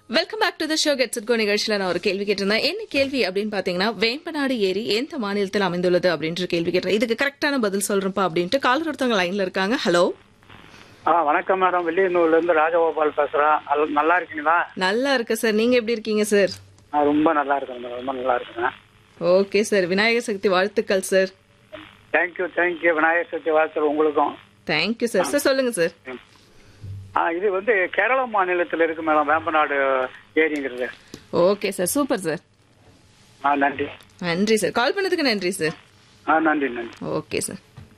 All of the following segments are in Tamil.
welcome back to the show get set go நிகழ்ச்சியில் நான் ஒரு கேள்வி கேட்டிருந்தேன் என்ன கேள்வி அப்படின்னு பாத்தீங்கன்னா வேம்பநாடு ஏரி எந்த மாநிலத்தில் அமைந்துள்ளது அப்படின்ற கேள்வி கேட்டேன் இதுக்கு கரெக்டான பதில் சொல்றேன்ப்பா அப்படின்ட்டு காலர் ஒருத்தவங்க லைன்ல இருக்காங்க ஹலோ ஆ வணக்கம் மேடம் வெள்ளியனூர்ல இருந்து ராஜகோபால் பேசுறேன் அல்- நல்லா இருக்கீங்களா நல்லா இருக்கு சார் நீங்க எப்படி இருக்கீங்க சார் நான் ரொம்ப நல்லா இருக்கேன் மேடம் ரொம்ப நல்லா இருக்கேன் ஓகே சார் விநாயகர் சக்தி வாழ்த்துக்கள் sir thank you thank you Vinayagar Chathurthi வாழ்த்துற உங்களுக்கும் தேங்க்யூ சார் சார் சொல்லுங்க சார் ஆ இது வந்து கேரள மாநிலத்தில் இருக்கு மேடம் வேம்பநாடு ஏரிங்கிறது ஓகே சார் சூப்பர் சார் ஆ நன்றி நன்றி சார் கால் பண்ணதுக்கு நன்றி சார் ஆ நன்றி நன்றி okay sir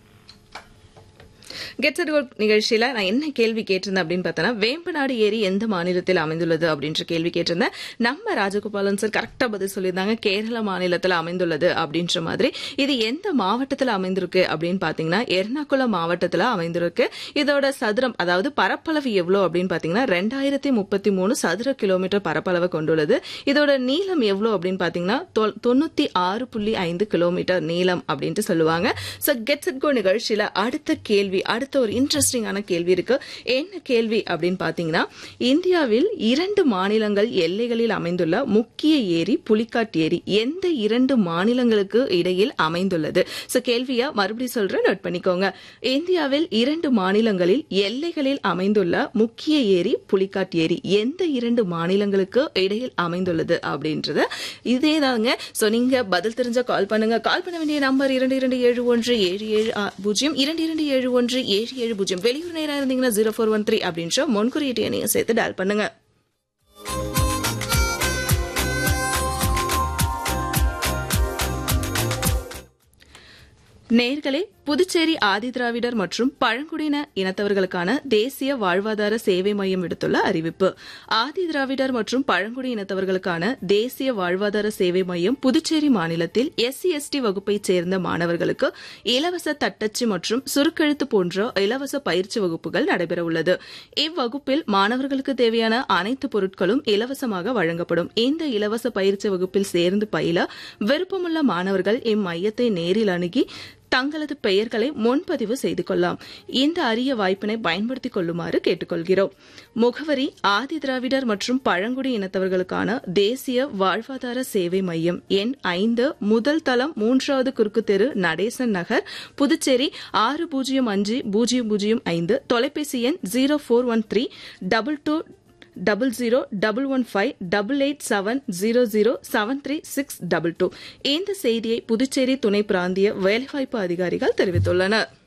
get set go நிகழ்ச்சியில நான் என்ன கேள்வி கேட்டிருந்தேன் அப்படின்னு பார்த்தோன்னா வேம்பநாடு ஏரி எந்த மாநிலத்தில் அமைந்துள்ளது அப்படின்ற கேள்வி கேட்டிருந்தேன் நம்ம ராஜகோபாலன் சார் கரெக்டா பதில் சொல்லியிருந்தாங்க கேரள மாநிலத்தில் அமைந்துள்ளது அப்படின்ற மாதிரி இது எந்த மாவட்டத்தில் அமைந்திருக்கு அப்படின்னு பாத்தீங்கன்னா எர்ணாகுளம் மாவட்டத்தில் அமைந்திருக்கு இதோட சதுரம் அதாவது பரப்பளவு எவ்வளோ அப்படின்னு பாத்தீங்கன்னா ரெண்டாயிரத்தி முப்பத்தி மூணு சதுர கிலோமீட்டர் பரப்பளவை கொண்டுள்ளது இதோட நீளம் எவ்வளோ அப்படின்னு பாத்தீங்கன்னா தொ- தொண்ணூத்தி ஆறு புள்ளி ஐந்து கிலோமீட்டர் நீளம் அப்படின்ட்டு சொல்லுவாங்க ஸோ கெட்ஸ் இட் கோ நிகழ்ச்சியில அடுத்த கேள்வி அடுத்த ஒரு இன்ட்ரெஸ்டிங்கான கேள்வி இருக்கு என்ன கேள்வி அப்படின்னு பாத்தீங்கன்னா இந்தியாவில் இரண்டு மாநிலங்கள் எல்லைகளில் அமைந்துள்ள முக்கிய ஏரி புலிக்காட் ஏரி எந்த இரண்டு மாநிலங்களுக்கு இடையில் அமைந்துள்ளது ஸோ கேள்வியா மறுபடியும் சொல்றேன் நோட் பண்ணிக்கோங்க இந்தியாவில் இரண்டு மாநிலங்களில் எல்லைகளில் அமைந்துள்ள முக்கிய ஏரி புலிக்காட் ஏரி எந்த இரண்டு மாநிலங்களுக்கு இடையில் அமைந்துள்ளது அப்படின்றத இதே தாங்க ஸோ நீங்க பதில் தெரிஞ்சா கால் பண்ணுங்க கால் பண்ண வேண்டிய நம்பர் இரண்டு இரண்டு ஏழு ஒன்று ஏழு ஏழு ஆ, பூஜ்ஜியம் இரண்டு இரண்டு ஏழு ஒன்று ஏழு ஏழு பூஜ்ஜியம் வெளியூர் நேரம் இருந்தீங்கன்னா ஜீரோ ஃபோர் ஒன் த்ரீ அப்படின்ற முன்குறியீட்டு எண்ணையும் சேர்த்து டயல் பண்ணுங்க நேர்களே புதுச்சேரி ஆதிதிராவிடர் மற்றும் பழங்குடியின இனத்தவர்களுக்கான தேசிய வாழ்வாதார சேவை மையம் விடுத்துள்ள அறிவிப்பு ஆதிதிராவிடர் மற்றும் பழங்குடி இனத்தவர்களுக்கான தேசிய வாழ்வாதார சேவை மையம் புதுச்சேரி மாநிலத்தில் எஸ்சி எஸ்டி வகுப்பைச் சேர்ந்த மாணவர்களுக்கு இலவச தட்டச்சு மற்றும் சுருக்கெழுத்து போன்ற இலவச பயிற்சி வகுப்புகள் நடைபெறவுள்ளது இவ்வகுப்பில் மாணவர்களுக்கு தேவையான அனைத்து பொருட்களும் இலவசமாக வழங்கப்படும் இந்த இலவச பயிற்சி வகுப்பில் சேர்ந்து பயில விருப்பமுள்ள மாணவர்கள் இம்மையத்தை நேரில் அணுகி தங்களது பெயர்களை முன்பதிவு செய்து கொள்ளலாம் இந்த அரிய வாய்ப்பினை பயன்படுத்திக் கொள்ளுமாறு கேட்டுக்கொள்கிறோம் முகவரி ஆதி திராவிடர் மற்றும் பழங்குடி இனத்தவர்களுக்கான தேசிய வாழ்வாதார சேவை மையம் எண் ஐந்து முதல் தளம் மூன்றாவது குறுக்கு தெரு நடேசன் நகர் புதுச்சேரி ஆறு பூஜ்ஜியம் அஞ்சு பூஜ்ஜியம் பூஜ்ஜியம் ஐந்து தொலைபேசி எண் zero four one three double two double zero double one five double eight seven zero zero seven three six double two இந்த செய்தியை புதுச்சேரி துணை பிராந்திய வேலைவாய்ப்பு அதிகாரிகள் தெரிவித்துள்ளனர்